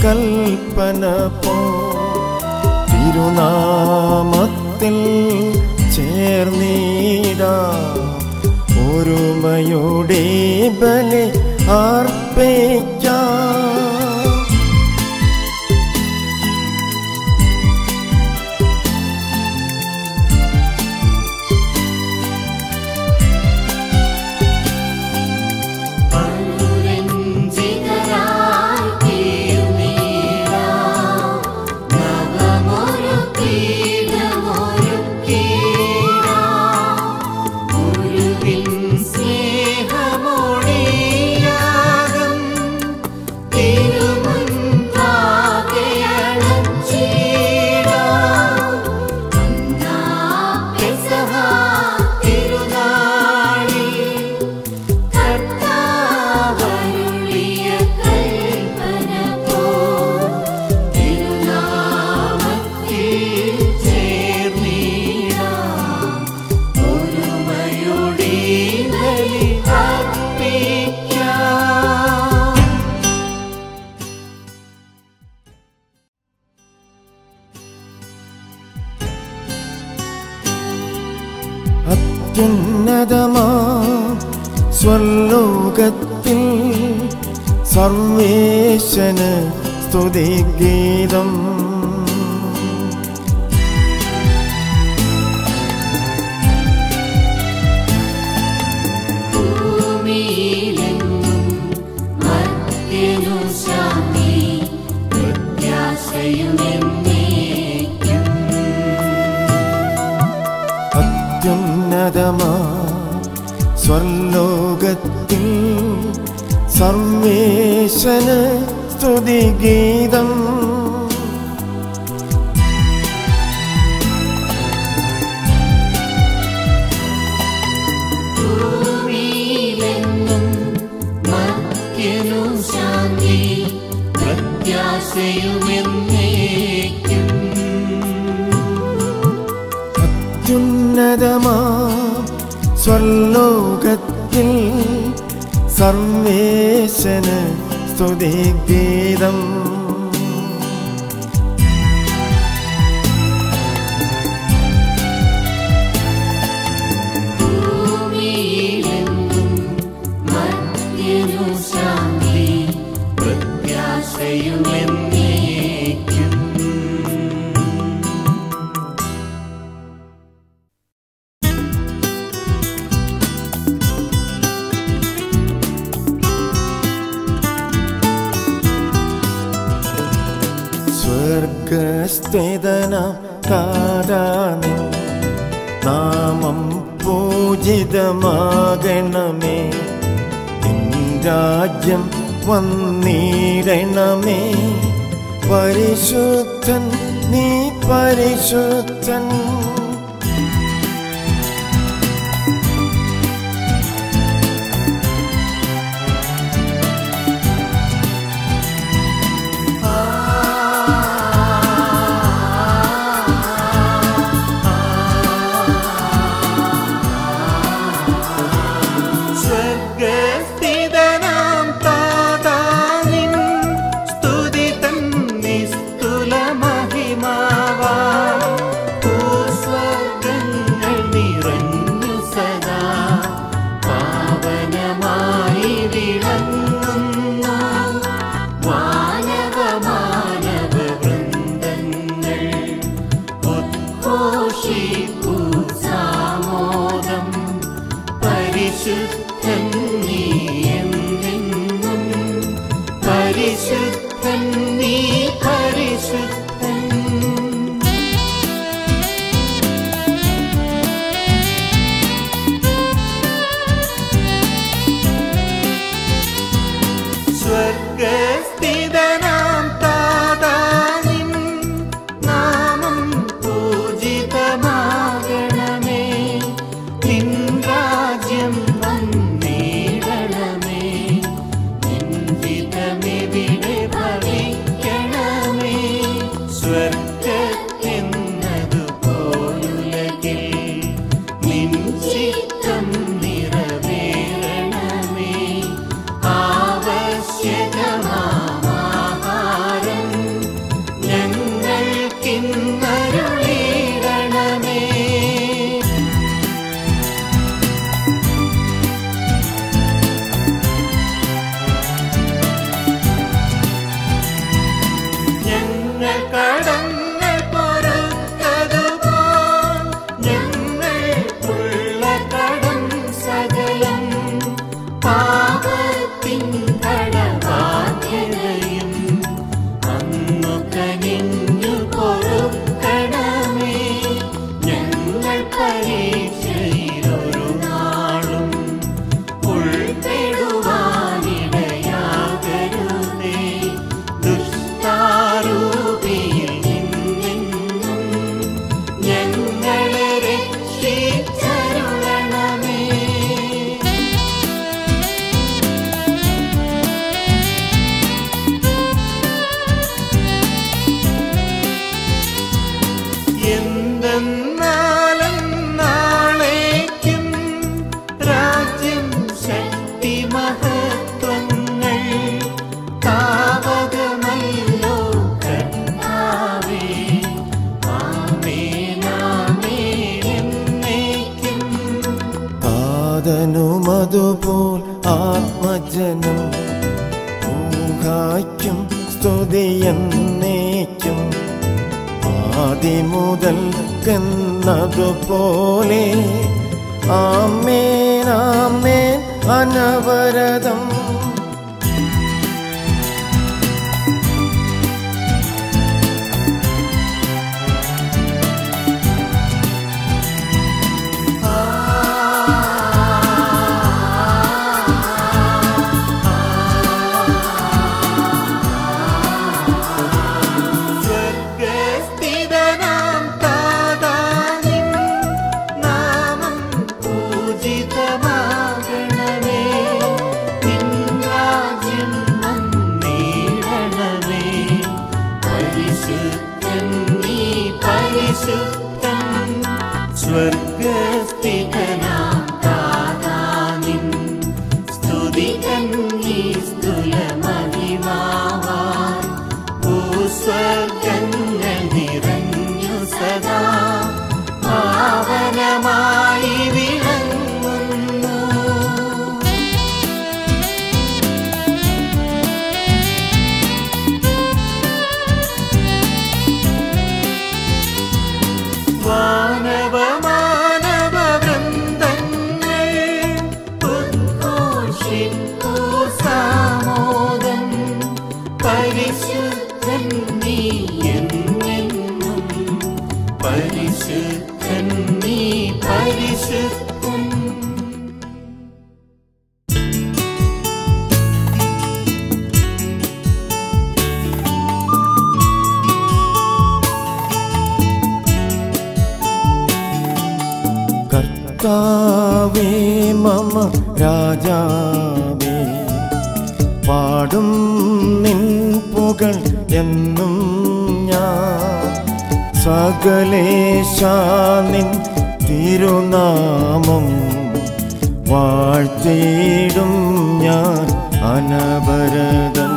കൽപ്പന പോ തിരുനാമത്തിൽ ചേർന്നീടാ ഒരുമയുടെ ബലി അർപ്പിക്കാം അനുരഞ്ജിതരായി തീർന്നീടാം. നവമൊരു പീഠമൊരുക്കീടാം. ഗുരുവിൻ സ്നേഹമൊഴിയാകം തിരുമുൻപാകെ അണച്ചിടാം. അന്നാ പെസഹ തിരുനാളിൽ കർത്താവരുളിയ കൽപ്പന പോൽ തിരുനാമത്തിൽ ചേർന്നിടാം. ഒരുമയോടെ ബലി അർപ്പിക്കാം. അത്യുന്നതമാ സ്വലോകത്തിൽ സർവേശന് സ്തുതിഗീതം ഭൂമിയിലെങ്ങും മർത്യനു ശാന്തി പ്രത്യാശയുമെന്നേക്കും അത്യുന്നതമാ സ്വർലോകത്തിൽ സർവേശന് സ്തുതിഗീതം ഭൂമിയിലെങ്ങും മർത്യനു ശാന്തി പ്രത്യാശയുമെന്നേക്കും അത്യുന്നതമാ സ്വർലോകത്തിൽ സർവേശന് സ്തുതിഗീതം ഭൂമിയിലെങ്ങും മർത്യനു ശാന്തി പ്രത്യാശയുമെന്നേക്കും സ്വർഗസ്ഥിതന താരാനി നാമം പൂജിതമാകണമേ നിൻ രാജ്യം വന്നിടണമേ പരിശുദ്ധൻ നീ പരിശുദ്ധൻ സ്വർഗസ്ഥിതനാം താതാനിൻ സ്തുതി തൻ നിസ്തുല മഹിമാവാ ഭൂസ്വ ഞങ്ങൾക്കിന്നരുളിടണമേ ഞങ്ങൾ കടങ്ങൾ പൊറുത്തതുപോൽ ഞങ്ങൾക്കുള്ള കടം സകലം പാപത്തിൻ കടബാധ്യതയും അന്നു കനിഞ്ഞു പൊറുക്കണമേ ഞങ്ങൾ പരീക്ഷയിലൊരു നാളും ഉൾപ്പെടുവാനിടയാകരുതേ ദുഷ്ടാരൂപിയിൽ നിന്നെന്നും ഞങ്ങളെ രക്ഷിച്ചരുളണമേ എന്തെന്നാലും നാളേക്കും രാജ്യം ശക്തി മഹത്വങ്ങൾ താവകമല്ലോ കർത്താവേ ആമേനാമേനെന്നേക്കും ആദനുമതുപോൽ ആത്മജനം ഊഹായ്ക്കും സ്തുതിയെന്നേക്കും ആദിമുതൽ കന്നതുപോലെ ആമേൻ ആമേൻ അനവരതം സ്വർഗസ്ഥിതനാം താതാനിൻ നാമം പൂജിതമാകണമേ നിൻ രാജ്യം വന്നിടണമേ പരിശുദ്ധൻ നീ പരിശുദ്ധൻ സ്വർഗസ്ഥിതനാം താതാനിൻ സ്തുതികൻ നീ സ്തുല മഹിമാവാൻ ഭൂസ്വർഗങ്ങൾ നിറഞ്ഞു സദാ പാവനമായി വിളങ്ങുന്നു വാനവ മാനവ വൃന്ദങ്ങൾ ഉദ്ഘോഷിപ്പൂ സാമോദം പരിശുദ്ധൻ നീ എന്നെന്നും പരിശുദ്ധൻ നീ പരിശുദ്ധൻ കർത്താവേ മമ രാജാവേ പാടും നിൻ പുകൾ എന്നും ഞാൻ സകലേശാ നിൻ തിരുനാമം വാഴ്ത്തിയിടും ഞാൻ അനവരതം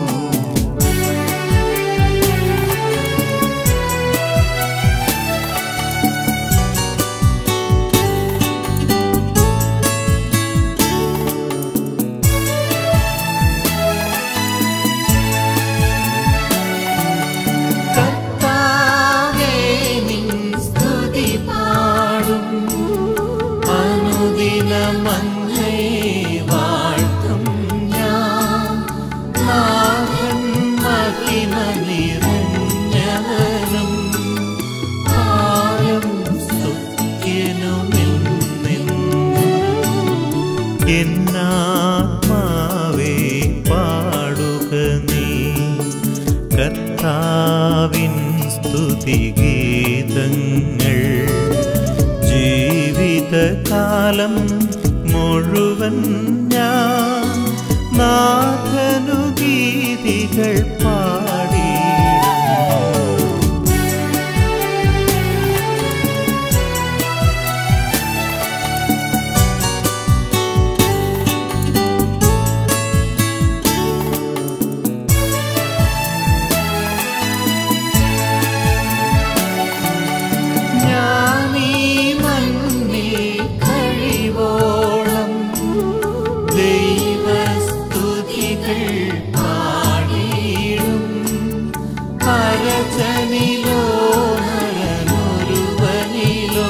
കർത്താവേ നിൻ സ്തുതി പാടും അനുദിനമങ്ങേ വാഴ്ത്തും ഞാൻ നാഥൻ മഹിമ നിറഞ്ഞവനും കാലം സ്തുത്യനുമെന്നും എന്നാത്മാവേ പാടുക നീ കർത്താവിൻ സ്തുതിഗീതങ്ങൾ ജീവിതകാലം മുഴുവൻ ഞാൻ നാഥനു ഗീതികൾ പാടിയിടും നരജനിലോ നരനൊരുവനിലോ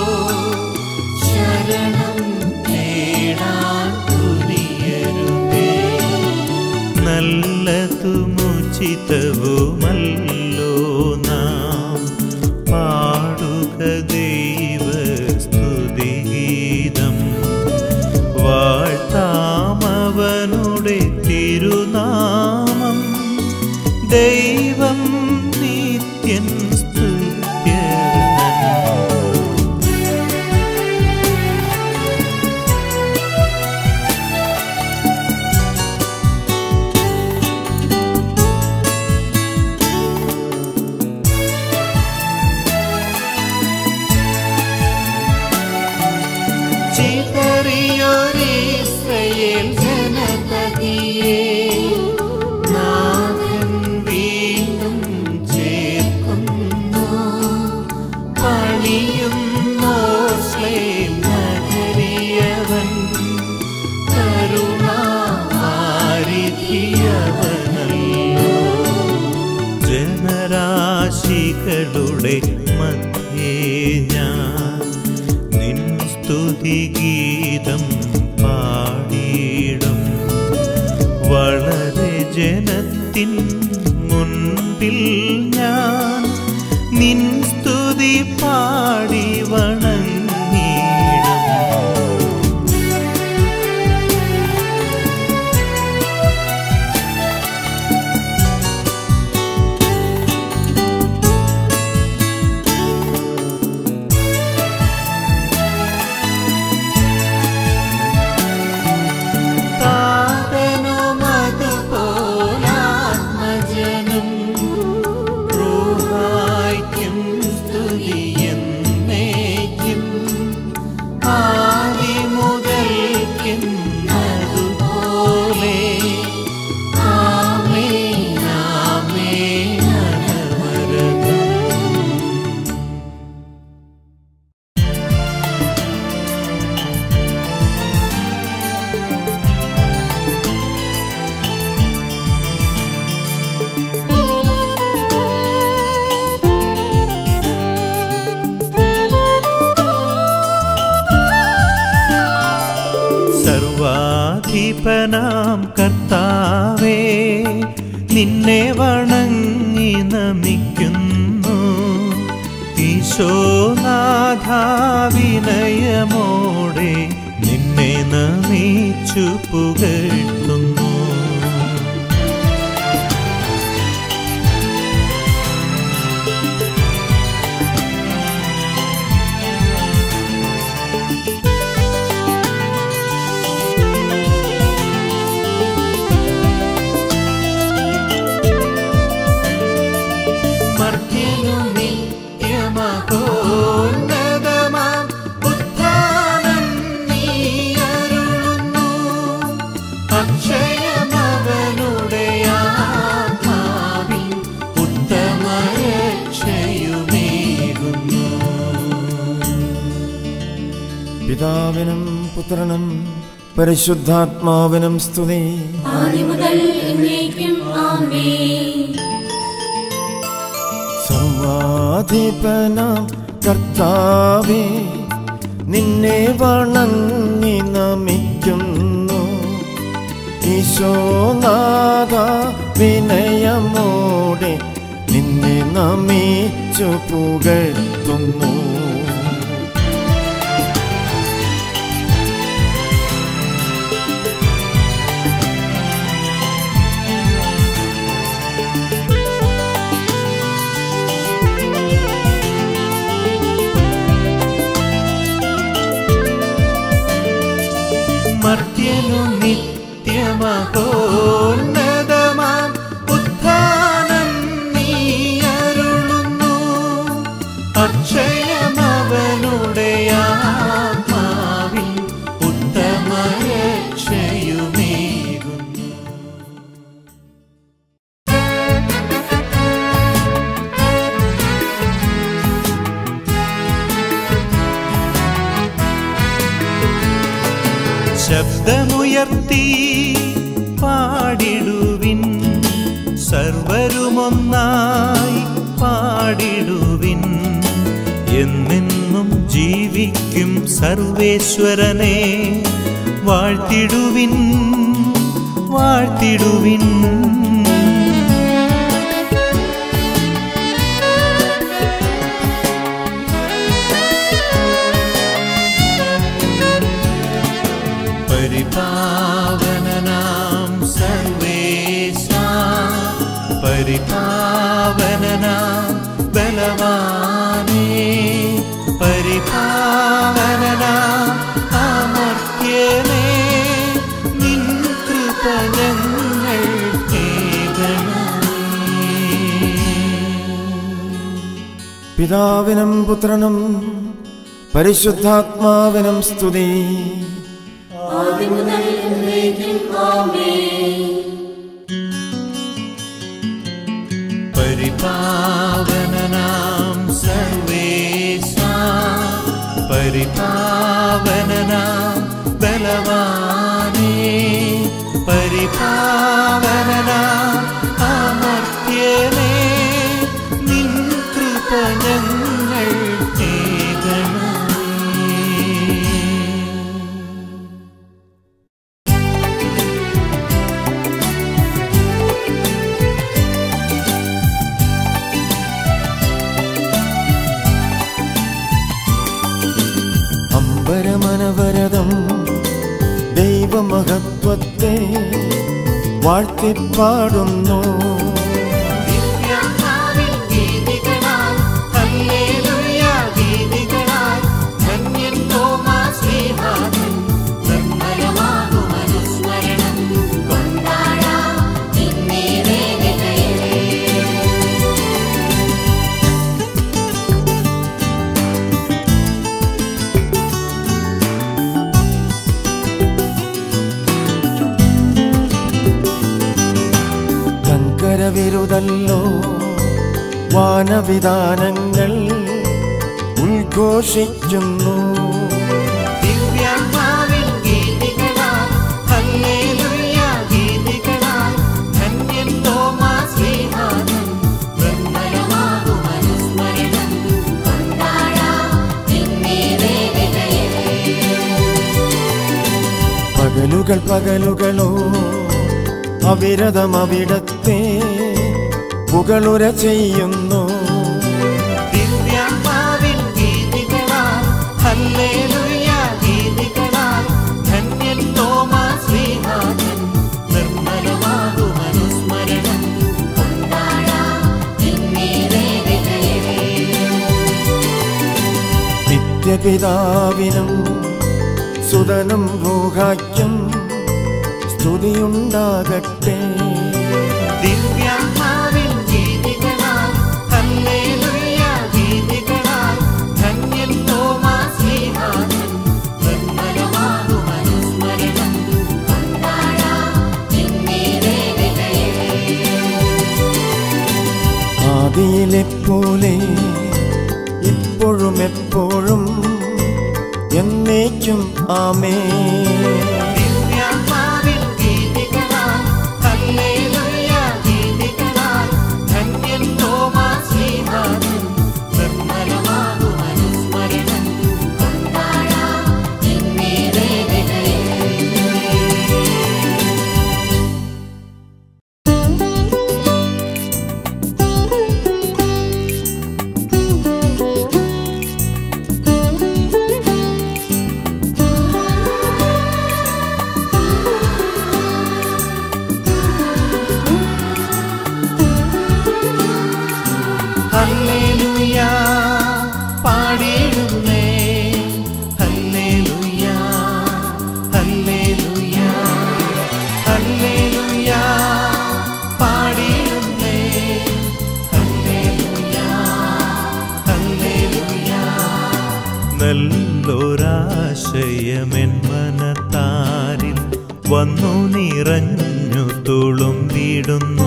ശരണം തേടാൻ തുനിയരുതേ നല്ലതുമുചിതവുമല്ലോ നാം പാടുക ദൈവസ്തുതിഗീതം വാഴ്ത്താമവനുടെ തിരുനാമം ദൈവം നിത്യൻ സ്തുത്യർഹൻ ചിതറിയൊരിസ്രയേൽ ജനതതിയെ നാഥൻ വീണ്ടും ചേർക്കുന്നു പണിയുന്നോ ശ്ലേം നഗരിയവൻ കരുണാരിധിയവനല്ലോ ജനരാശികളുടെ മധ്യേ ഞാൻ നിൻ സ്തുതിഗീതം പാടിയിടും വളരെ ജനത്തിൻ മുൻപിൽ ഞാൻ നിൻ സ്തുതി പാടി വണങ്ങിയിടും താതനുമതുപോലാത്മജനും റൂഹായ്ക്കും സ്തുതിയെന്നേക്കും ആദിമുതൽക്കുന്നതുപോലെ ആമേൻ ആമേൻ അനവരതം സർവാധിപനാം കർത്താവേ നിന്നെ വണങ്ങി നമിക്കുന്നു ഈശോനാഥ വിനയമോടെ നിന്നെ നമിച്ചു പുകഴ്ത്തുന്നു മർത്യനു നിത്യമഹോന്നതമാം ഉത്ഥാനം നീ അരുളുന്നു. അക്ഷയമവനുടെ ആത്മാവിൽ ഉത്തമരക്ഷയുമേകുന്നു പിതാവിനും പുത്രനും പരിശുദ്ധാത്മാവിനും സ്തുതി ആദിമുതൽ എന്നേക്കും ആമേൻ സർവാധിപനാം കർത്താവേ നിന്നെ വണങ്ങി നമിക്കുന്നു ഈശോനാഥ വിനയമോടെ നിന്നെ നമിച്ചു പുകഴ്ത്തുന്നു മർത്യനു നിത്യമഹോന്നതമാം ഉത്ഥാനം നീ അരുളുന്നു അക്ഷയമവനുടെ ആത്മാവിൽ ഉത്തമരക്ഷയുമേകുന്നു ശബ്ദമുയർത്തി പാടിടുവിൻ സർവരുമൊന്നായി പാ സർവേശ്വരനെ വാഴ്ത്തിടുവിൻ വാഴ്ത്തിടുവിൻ പരിപാവനനാം സർവേശ പരിപാവനനാം ബലവാനേ പരിപാവനനാം അമർത്യനേ നിൻ കൃപ ഞങ്ങൾ പിതാവിനും പുത്രനും പരിശുദ്ധാത്മാവിനും സ്തുതി ആദിമുതൽ എന്നേക്കും ആമേൻ പരിപാവനനാം സർവേശ പരിപാവനനാം ബലവാനേ പരിപാവനനാം അമർത്യനേ നിൻ കൃപ ഞങ്ങൾ അമ്പരമനവരതം ദൈവമഹത്വത്തെ വാഴ്ത്തിപ്പാടുന്നു ദിവ്യാത്മാവിൻ ഗീതികളാൽ ഹല്ലേലൂയ ഗീതികളാൽ ധന്യൻ തോമാസ് ശ്ലീഹാതൻ നിർമ്മലമാകും അനുസ്മരണം കൊണ്ടാടാം നിന്നെ വേദികയിൽ കങ്കരവിരുതല്ലോ വാനവിധാനങ്ങൾ ഉദ്ഘോഷിക്കുന്നു ദിവ്യാത്മാവിൻ ഗീതികളാൽ ഹല്ലേലൂയ ഗീതികളാൽ ധന്യൻ തോമാസ് ശ്ലീഹാതൻ നിർമ്മലമാകും അനുസ്മരണം കൊണ്ടാടാം നിന്നെ വേദികയിൽ പകലുകൾ പകലുകളോ അവിരതം അവിടത്തെ പുകളുര ചെയ്യുന്നു ദിവ്യാത്മാവിൻ ഗീതികളാൽ ഹല്ലേലൂയ ഗീതികളാൽ ധന്യൻ തോമാസ് ശ്ലീഹാതൻ നിർമ്മലമാകും അനുസ്മരണം കൊണ്ടാടാം നിന്നെ വേദികയിൽ നിത്യപിതാവിനും സുതനും ഭൂഹായ്ക്കും സ്തുതിയുണ്ടാകട്ടെ ദിവ്യാത്മാവിൻ ഗീതികളാൽ ഹല്ലേലൂയ ഗീതികളാൽ ധന്യൻ തോമാസ് ശ്ലീഹാതൻ നിർമ്മലമാകും അനുസ്മരണം കൊണ്ടാടാം നിന്നെ വേദികയിൽ ആദിയിലെപ്പോലെ ഇപ്പോഴും എപ്പോഴും എന്നേക്കും ആമേ ദിവ്യാത്മാവിൻ ഗീതികളാൽ ഹല്ലേലൂയ ഗീതികളാൽ ധന്യൻ തോമാസ് ശ്ലീഹാതൻ നിർമ്മലമാകും അനുസ്മരണം കൊണ്ടാടാം നിന്നെ വേദികയിൽ ഹല്ലേലൂയ പാടിയിടുന്നേ ഹല്ലേലൂയ ഹല്ലേലൂയ ഹല്ലേലൂയ പാടിയിടുന്നേ ഹല്ലേലൂയ ഹല്ലേലൂയ നല്ലൊരാശയമെൻ മനത്താരിൽ വന്നു നിറഞ്ഞു തുളുമ്പിടുന്നു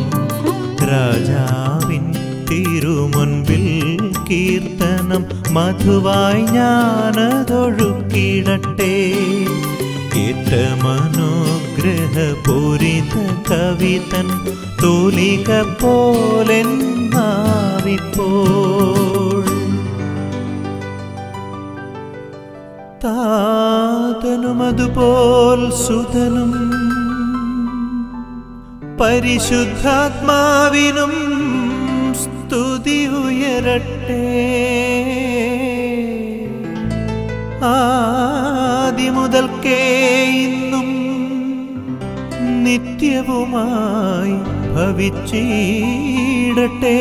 രാജാവിൻ തിരുമുൻപിൽ കീർത്തനം മധുവായി ഞാനതൊഴുക്കിടട്ടെ ഏറ്റമനുഗ്രഹപൂരിത കവിതൻ തൂലിക പോലെന്നാവിപ്പോൾ താ അതുപോൽ സുതനും പരിശുദ്ധാത്മാവിനും സ്തുതി ഉയരട്ടെ ആദിമുതൽക്കേ ഇന്നും നിത്യവുമായി ഭവിച്ചിടട്ടെ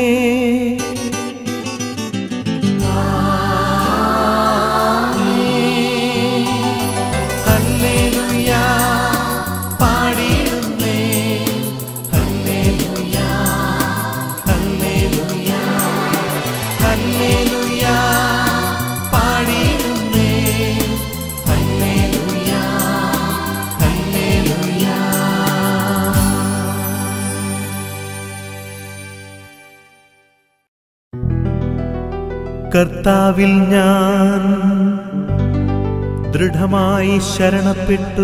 ഹല്ലേലൂയ പാടിയിടുന്നേ ഹല്ലേലൂയ ഹല്ലേലൂയ ഹല്ലേലൂയ പാടിയിടുന്നേ ഹല്ലേലൂയ ഹല്ലേലൂയ കർത്താവിൽ ഞാൻ ദൃഢമായി ശരണപ്പെട്ടു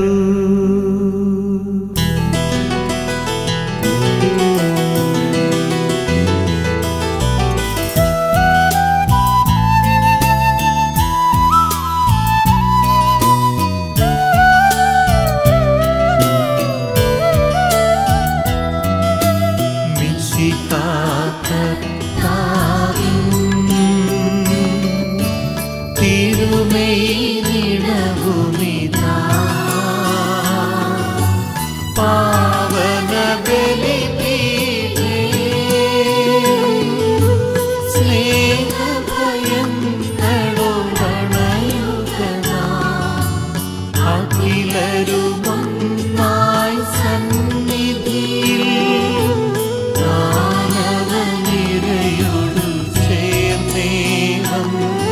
തിരുമൈനിടവുമിതാ പാവന ബലിപീഠേ സ്നേഹഭയങ്ങളോടണയുകനാ അഖിലരുമൊന്നായി സന്നിധിയിൽ മാനവനിരയോടു ചേർന്നേവം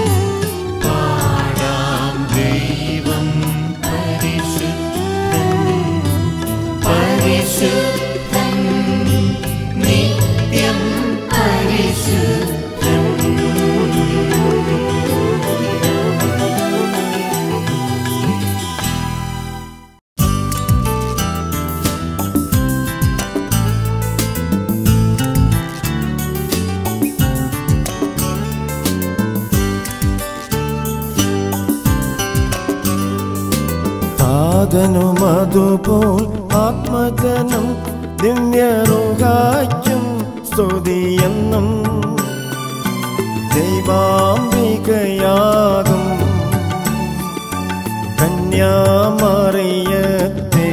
പാടാം ദൈവം പരിശുദ്ധൻ പരിശുദ്ധൻ നിത്യം പരിശുദ്ധൻ താതനും അതുപോൽ ആത്മജനം ദിവ്യറുകായ്ക്കും സ്തുതിയെന്നും ദൈവാംബികയാകും കന്യാമറിയത്തെ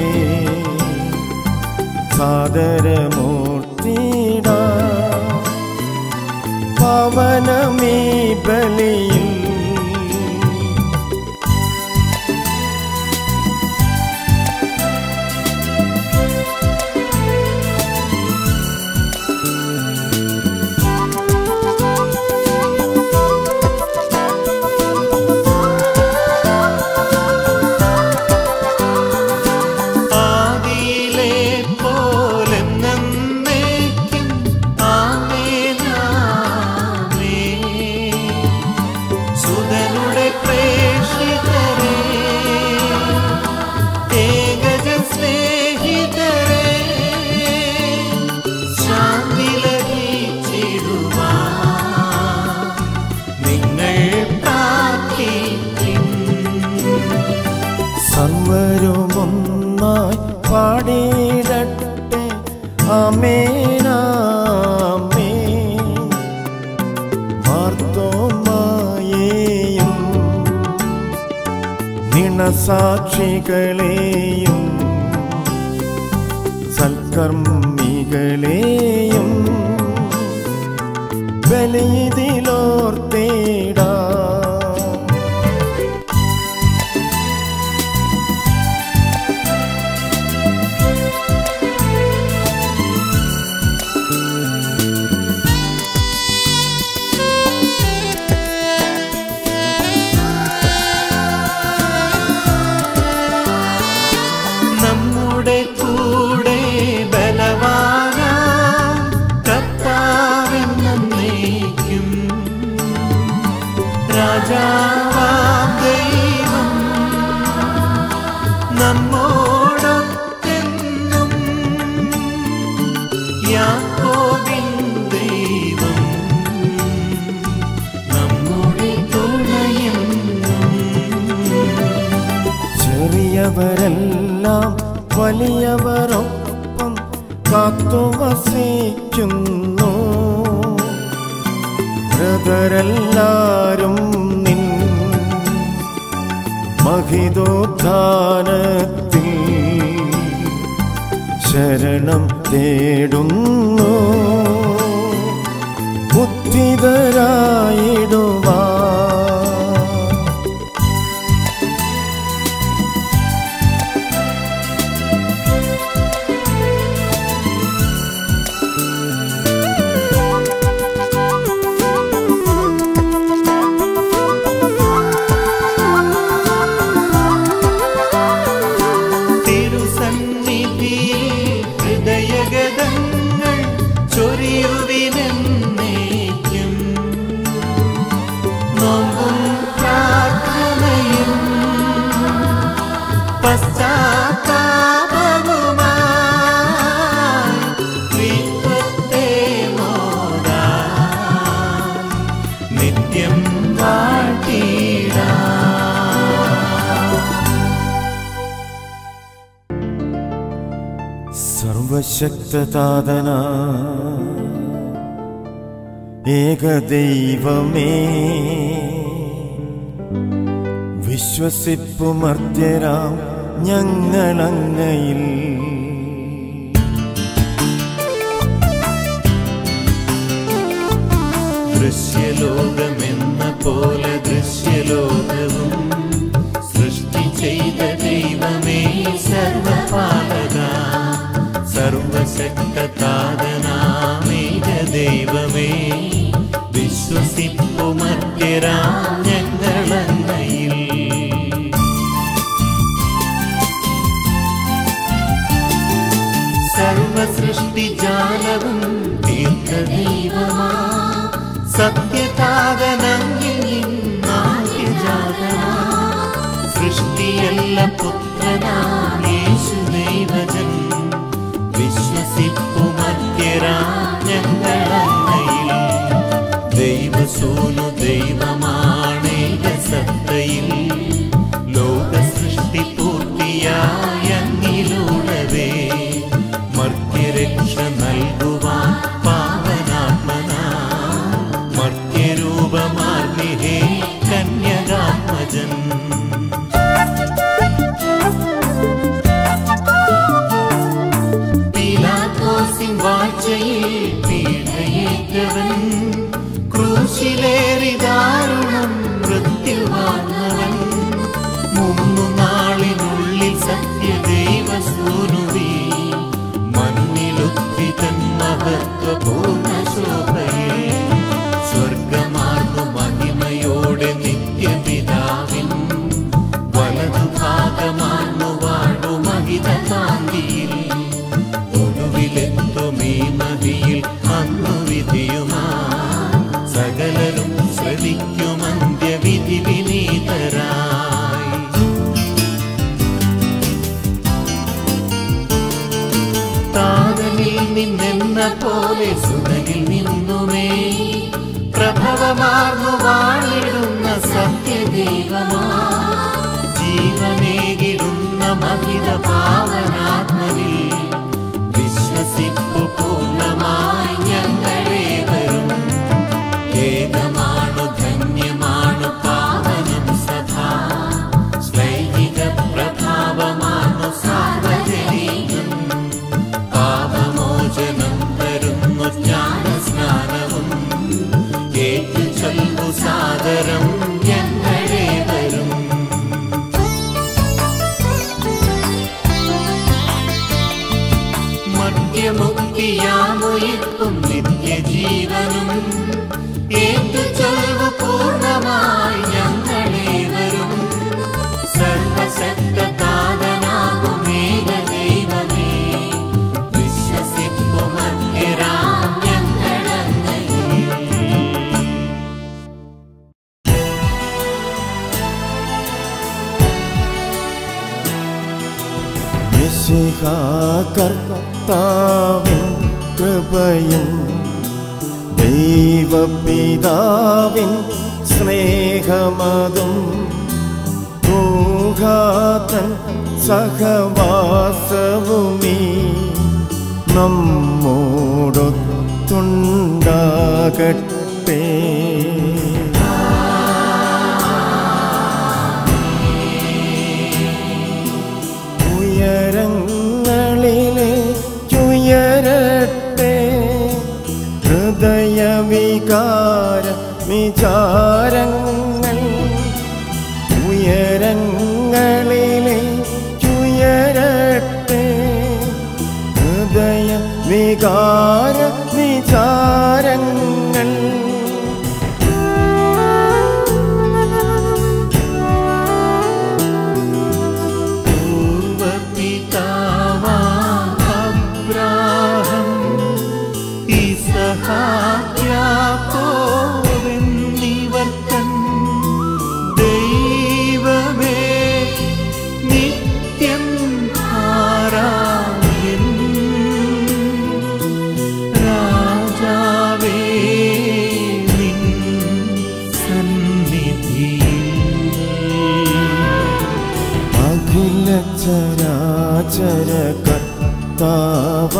സാദരമൂർത്തിട പവനമീ ബലിയിൽ ആദിയിലെ പോലെന്നേക്കും ആമേനാമേ. സുതനുടെ പ്രേക്ഷിതരേ, ഏകജ സ്നേഹിതരേ, ശാന്തി ലഭിച്ചിടുവാൻ നിങ്ങൾ പ്രാർത്ഥിക്കും സർവരുമൊന്നായി പാടിയിടട്ടെ അമേനാമേ മാർത്തോമായേയും നിണസാക്ഷികളെയും സൽക്കർമ്മികളെയും ബലിതിലോർത്തേടാ നമ്മുടെ കൂടെ ബലവാന കർത്താവെന്നേക്കും രാജാവാം ദൈവം നമ്മോടൊത്തെന്നും യാക്കോബിൻ ദൈവം നമ്മുടെ തുണയെന്നും ചെറിയവ വലിയവരൊപ്പം കാത്തുവസിക്കുന്നു ബ്രദരെല്ലാരും നിൻ മഹിതോത്ഥാനത്തിൽ ശരണം തേടുന്നു ഉദ്ധിതരായിടുവാ തിരുസന്നിധിയിൽ ഹൃദയഗതങ്ങൾ ചൊരിയുവിനെന്നേക്കും നോമ്പും പ്രാർത്ഥനയും പശ്ചാത്താപവുമായി ദൈവത്തെ മോദാം നിത്യം വാഴ്ത്തിടാം സർവശക്തതാതന ഏകദൈവമേ വിശ്വസിപ്പുമർത്യരാം ഞങ്ങളങ്ങയിൽ ദൃശ്യലോകമെന്ന പോലെ ദൃശ്യലോകവും സൃഷ്ടി ചെയ്ത ദൈവമേ സർവപാലക സർവശക്തതാതനാമേക ദൈവമേ വിശ്വസിപ്പുമത്യരാം ഞങ്ങളങ്ങയിൽ സർവസൃഷ്ടിജാലവും ദീർഘദൈവമാ സത്യതാതനങ്ങിൽ നിന്നാദ്യജാതനാ സൃഷ്ടിയല്ല പുത്രനാം യേശു ദൈവജൻ വിശ്വസിപ്പുമത്യരാം ഞങ്ങളങ്ങയിൽ ദൈവസൂനു ദൈവമാണേക സത്തയിൽ ലോക സൃഷ്ടി പൂർത്തിയായ അങ്ങിലൂടവേ മർത്യരക്ഷ നൽകുവാൻ പാവനാത്മനാ മർത്യരൂപമാർന്നിഹേ കന്യകാത്മജൻ പീലാത്തോസിൻ വാഴ്ചയിൽ പീഡയേറ്റവൻ ക്രൂശിലേറി ദാരുണം മൃത്യുവാങ്ങവൻ മൂന്നു നാളിനുള്ളിൽ സത്യദൈവസൂനുവി മണ്ണിലുത്തിതൻ മഹത്വപൂർണ്ണ ശോഭയെ സ്വർഗമാർന്നു മഹിമയോടെ നിത്യപിതാവിൻ വലതുഭാഗമാർന്നു വാഴു മഹിത കാന്തിയിൽ ഒടുവിലെത്തുമീ മഹിയിൽ അന്നു വിധിയുമാ സകലരും ശ്രദ്ധിക്കും അന്ത്യവിധി വിനീതരായി താതനിൽ നിന്നെന്ന പോലെ സുതനിൽ നിന്നുമേ പ്രഭവമാർന്നു വാണിടുന്ന സത്യദൈവമാ ജീവനേകിടുന്ന മഹിത പാവനാത്മനിൽ വിശ്വസിപ്പു പൂർണ്ണമായി ഞങ്ങളെ വരും ഏകമാണു ധന്യമാണു പാവനം സദാ ശ്ലൈഹിക പ്രഭാവമാണു സാർവജനീകം പാപമോചനം തരുന്നു ജ്ഞാനസ്നാനവും ഏറ്റു ചൊല്ലു സാദരം ഞങ്ങളെ വരും മധ്യമുക്തിയാമുയിപ്പും നിത്യജീവനും ഏറ്റു ചൊല്ലു പൂർണ്ണമായി ഞങ്ങളെ വരും സർവശക്തനാകും ഏകദൈവമേ വിശ്വസിപ്പുമത്യരാം ഞങ്ങളങ്ങയിൽ കർത്താവിൻ കൃപയും ദൈവപിതാവിൻ സ്നേഹമതും ൂഹാതൻ സഹവാസവുമീ നമ്മോടൊത്തുണ്ടാകട്ടെ ഉയരങ്ങളിലെ ഉയരട്ടെ ഹൃദയവികാര വിചാരങ്ങൾ ഉയരങ്ങളിലെ ഉയരട്ടെ ഹൃദയ വികാര വിചാരങ്ങൾ പൂർവപിതാവാബ്രാഹം ഇസഹാക്യാക്കോവെന്നിവർത്തൻ ദൈവമേ നിത്യം ആരാധ്യൻ രാജാവേ നിൻ സന്നിധിയിൽ അഖില ചരാചര കർത്താവ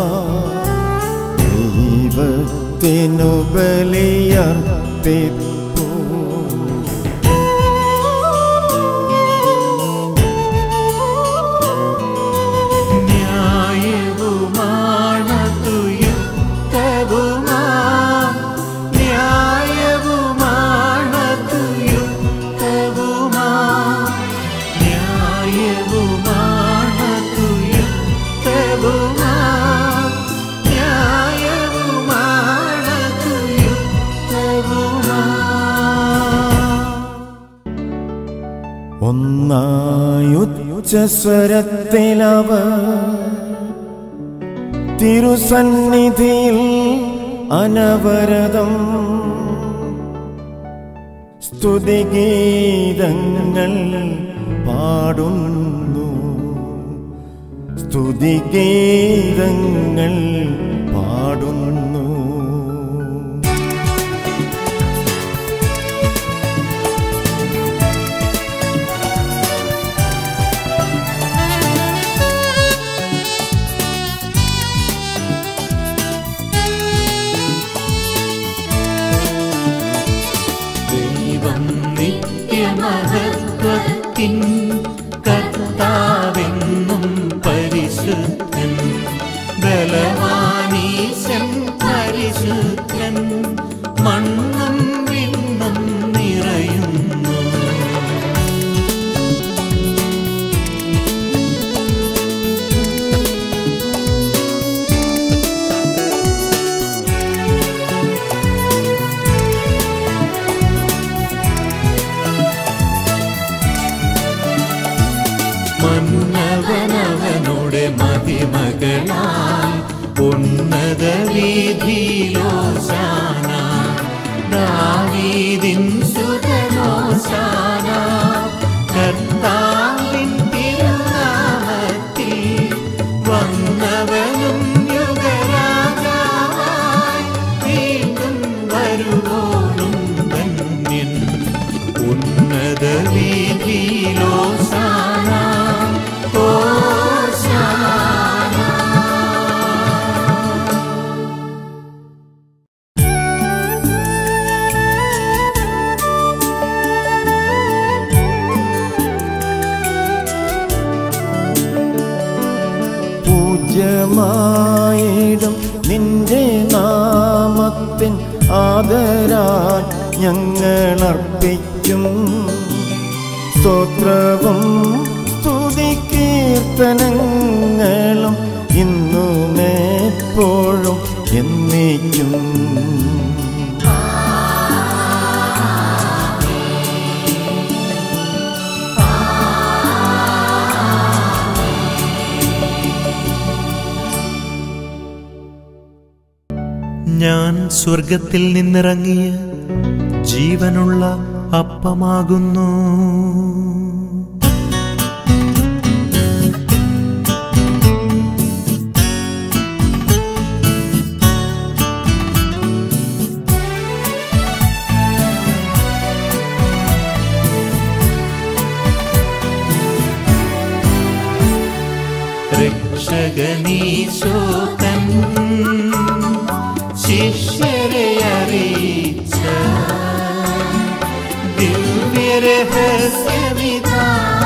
ദൈവത്തിനു ബലിയർപ്പിപ്പൂ ന്യായവുമാണതു യുക്തവുമാ ന്യായവുമാണതു യുക്തവുമാ ന്യായവുമാണതു യുക്തവുമാ ന്യായവുമാണതു യുക്തവുമാ ഒന്നായുച്ചസ്വരത്തിലവ തിരുസന്നിധിയിൽ അനവരതം സ്തുതിഗീതങ്ങൾ പാടുന്നു സ്തുതിഗീതങ്ങൾ പാടുന്നു ദൈവം നിത്യമഹത്വത്തിൻ കർത്താവെന്നും പരിശുദ്ധൻ ബലവാനീശൻ പരിശുദ്ധൻ മണ്ണും വിണ്ണും നിറയുന്നു മന്നവനവനുടെ മതിമകളാൽ ഉന്നത വീതിയിലോശാന ദാവീദിൻ സുതനോശാന കർത്താവിൻ തിരുനാമത്തിൽ വന്നവനും യുഗരാജാവായി വീണ്ടും വരുവോളും ധന്യൻ ഉന്നത വീതിയിലോശാന പൂജ്യമായിടും നിന്റെ നാമത്തിൻ ആദരാൽ ഞങ്ങളർപ്പിക്കും സ്തോത്രവും സ്തുതികീർത്തനങ്ങളും ഇന്നും എപ്പോഴും എന്നേക്കും ഞാൻ സ്വർഗത്തിൽ നിന്നിറങ്ങിയ ജീവനുള്ള അപ്പമാകുന്നു രക്ഷകനീശോ തൻ ശിഷ്യരെ അറിയിച്ച ദിവ്യരഹസ്യമിതാ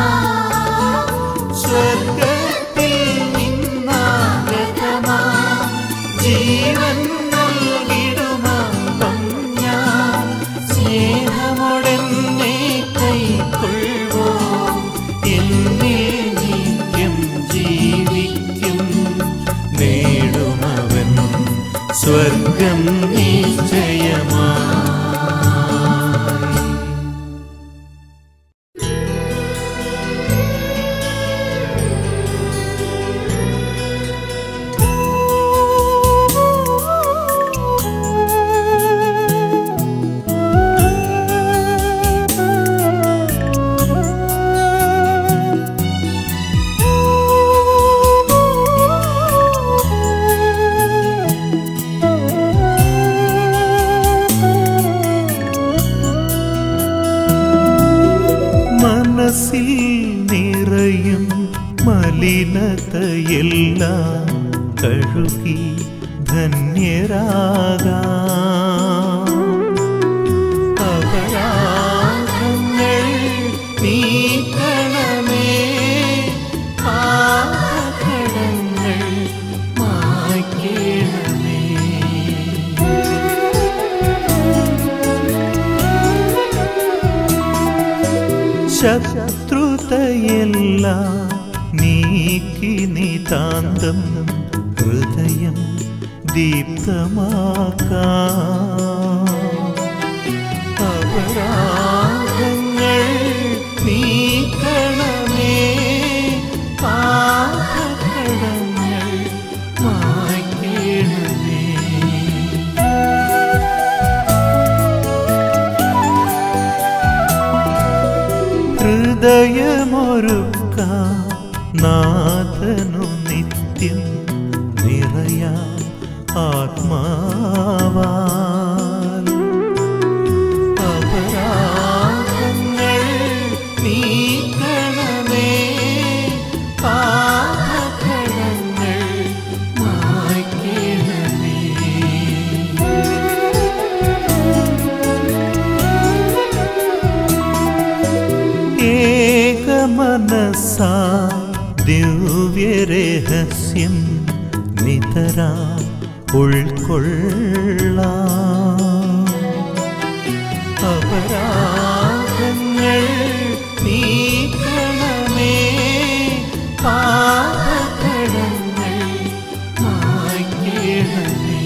സ്വർഗത്തിൽ നിന്നാഗതമാ ജീവൻ നൽകിടുമാം ഞാൻ സ്നേഹമുടനെ കൈക്കൊള്ളുവോ എന്നിൽ നിത്യം ജീവിക്കും നേടുമവൻ സ്വർഗം നിശ്ചയമാ മനസ്സിൽ നിറയും മലിനതയെല്ലാം കഴുകി ധന്യരാകാം അപരാധങ്ങൾ നീക്കണമേ പാപകടങ്ങൾ മായ്ക്കണമേ ശത്രുതയെല്ലാം നീക്കി നിതാന്തം ഹൃദയം ദീപ്തമാക്കാം അപരാധങ്ങൾ നീക്കണമേ പാപകടങ്ങൾ മായ്ക്കണമേ ഹൃദയമൊരുക്ക നാഥനു നിത്യം നിറയാം ആത്മാവാൽ അപരാധങ്ങൾ നീക്കണമേ പാപകടങ്ങൾ മായ്ക്കണമേ ഏകമനസാ ദിവ്യരഹസ്യം നിതരാ ഉൾക്കൊള്ളാം അപരാധങ്ങൾ നീക്കണമേ പാപകടങ്ങൾ മായ്ക്കണമേ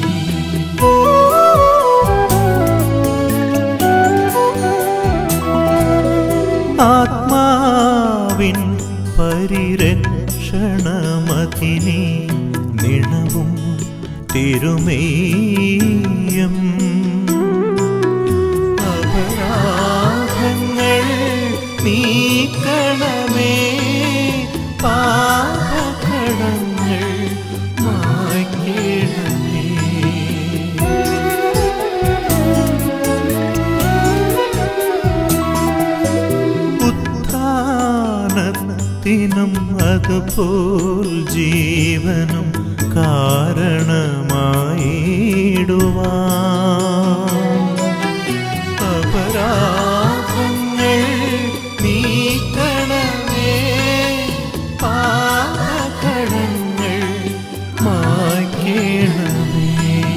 ആത്മാവിൻ പരിരക്ഷണമതിനെ നിണവും തിരുമേയം അപരാധങ്ങൾ നീക്കണമേ പാപകടങ്ങൾ മായ്ക്കണമേ ഉത്ഥാനത്തിനും അതുപോൽ ജീവനും കാരണമായിടുവാൻ അപരാധങ്ങൾ നീക്കണമേ പാപകടങ്ങൾ മായ്ക്കണമേ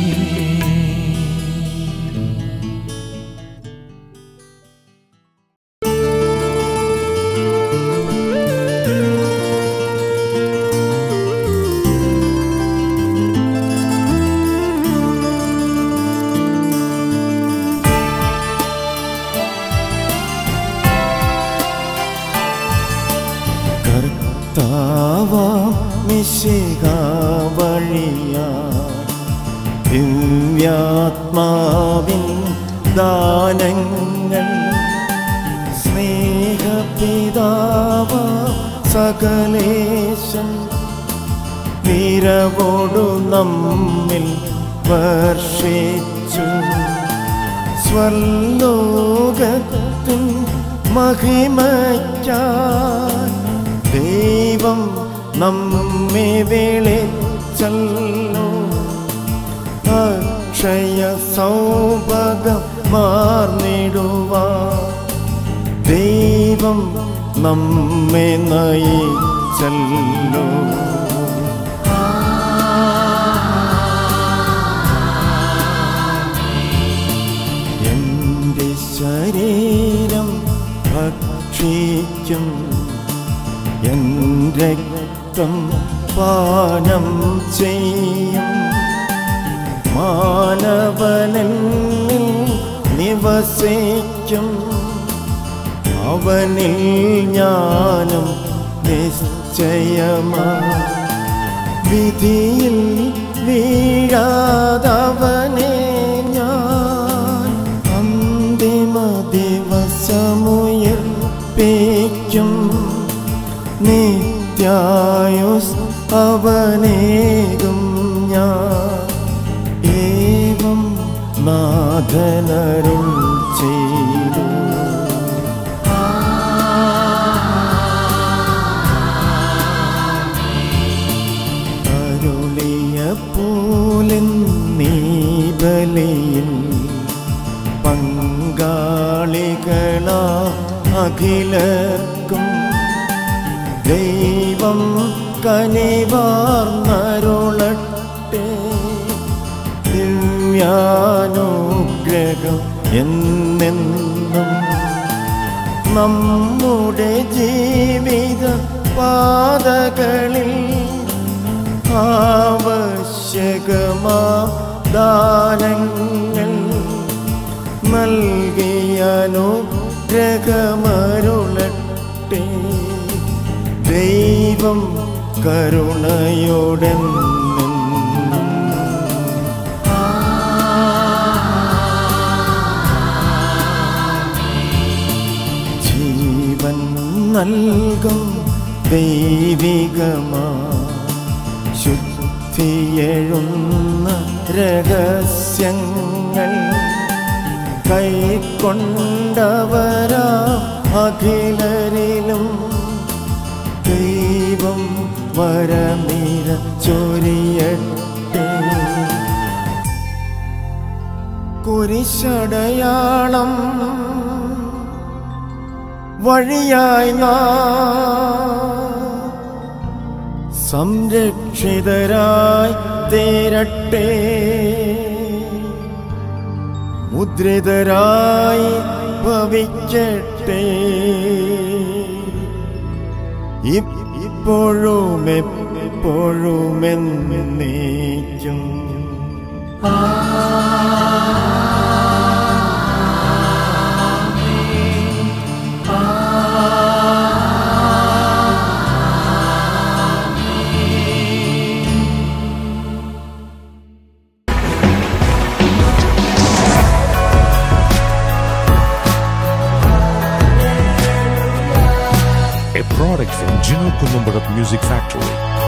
കർത്താവാം മിശിഹ വഴിയാ ദിവ്യാത്മാവിൻ ദാനങ്ങൾ സ്നേഹപിതാവ സകലേശൻ നിരവോടു നമ്മിൽ വർഷിച്ചു സ്വർലോകത്തിൻ മഹിമയ്ക്കായി ദൈവം നമ്മെ വിളിച്ചല്ലോ അക്ഷയ സൗഭകം മാർന്നിടുവാ ദൈവം നമ്മെ നയിച്ചല്ലോ എൻ്റെ ശരീരം ഭക്ഷിക്കും എൻ രക്തം പാനം ചെയ്യും മാനവനെന്നിൽ നിവസിക്കും അവനിൽ ഞാനും നിശ്ചയമാ വിധിയിൽ വീഴാതവനെ ഞാൻ അന്തിമ ദിവസമുയർപ്പിക്കും നിത്യായുസ് അവനേകും ഞാൻ ഏവം നാഥനരുൾ ചെയ്തു അരുളിയ പോലും നീ ബലിയിൽ പങ്കാളികളാ അഖിലർക്കും ദൈവം കനിവാർന്നരുളട്ടെ ദിവ്യാനുഗ്രഹം എന്നെന്നും നമ്മുടെ ജീവിത പാതകളിൽ ആവശ്യകമാ ദാനങ്ങൾ നൽകിയനുഗ്രഹമരുളട്ടെ ദൈവം കരുണയോടെ ജീവൻ നൽകും ദൈവികമാ ശുദ്ധിയെഴുന്ന രഹസ്യങ്ങൾ കൈക്കൊണ്ടവരാ അഖിലരിലും ദൈവം വരമീര ചൊരിയട്ടെ കുരിശടയാളം വഴിയായി നാം സംരക്ഷിതരായി തീരട്ടെ മുദ്രിതരായി ഭവിക്കട്ടെ ഇപ്പോഴും എപ്പോഴും എന്നേക്കും a product from Gino Columbarat Music Factory.